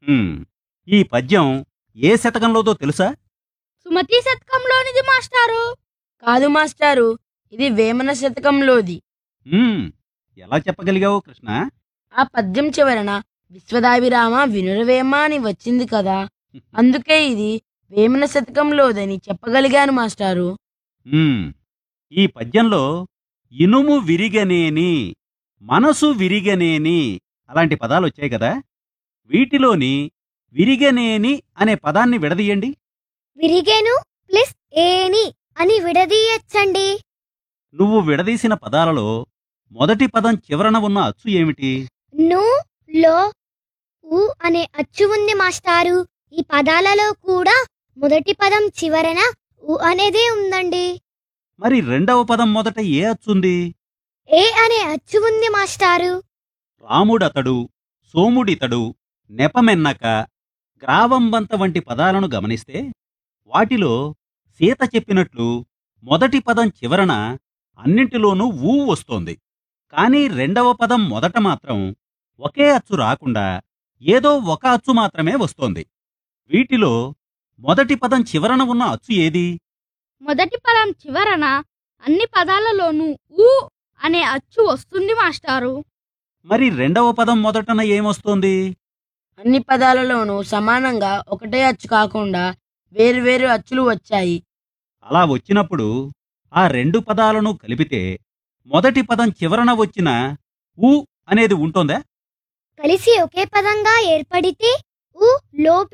హ్మ్. ఈ పద్యం ఏ శతకంలోదో తెలుసా సుమతి శతకంలోనిది మాస్టారు కాదు మాస్టారు ఇది వేమన శతకంలోది హ్మ్. ఎలా చెప్పగలిగావు కృష్ణ ఆ పద్యం చివరన విశ్వదాభిరామ వినురవేమ అని వచ్చింది కదా అందుకే ఇది వేమన శతకంలోదని చెప్పగలిగాను మాస్టారు హ్మ్. ఈ పద్యంలో ఇనుము విరిగనేని మనసు విరిగనేని అలాంటి పదాలు వచ్చాయి కదా వీటిలోని విరిగనేని అనే పదాన్ని విడదీయండి విరిగెను ప్లస్ ఏని అని విడదీయచ్చండి నువ్వు విడదీసిన పదాలలో మొదటి పదం చివరన ఉన్న అచ్చు ఏమిటి ను లో ఉ అనే అచ్చు ఉంది మాస్టారు ఈ పదాలలో కూడా మొదటి పదం చివరన ఉ అనేదే ఉందండి మరి రెండవ పదం మొదట ఏ అచ్చుంది ఏ అనే అచ్చు ఉంది మాస్టారు రాముడతడు సోముడితడు నెపమెన్నక గ్రావంబంత వంటి పదాలను గమనిస్తే వాటిలో సీత చెప్పినట్లు మొదటి పదం చివరన అన్నింటిలోనూ ఊ వస్తోంది కానీ రెండవ పదం మొదట మాత్రం ఒకే అచ్చు రాకుండా ఏదో ఒక అచ్చు మాత్రమే వస్తోంది వీటిలో మొదటి పదం చివరన ఉన్న అచ్చు ఏది మొదటి పదం చివరన అన్ని పదాలలోనూ ఊ అనే అచ్చు వస్తుంది మాస్టారు మరి రెండవ పదం మొదటన ఏమొస్తోంది అన్ని పదాలలోనూ సమానంగా ఒకటే అచ్చు కాకుండా వేరువేరు అచ్చులు వచ్చాయి అలా వచ్చినప్పుడు ఆ రెండు పదాలను కలిపితే మొదటి పదం చివరన వచ్చిన ఊ అనేది ఉంటోందా కలిసి ఒకే పదంగా ఏర్పడితే ఉ లోపి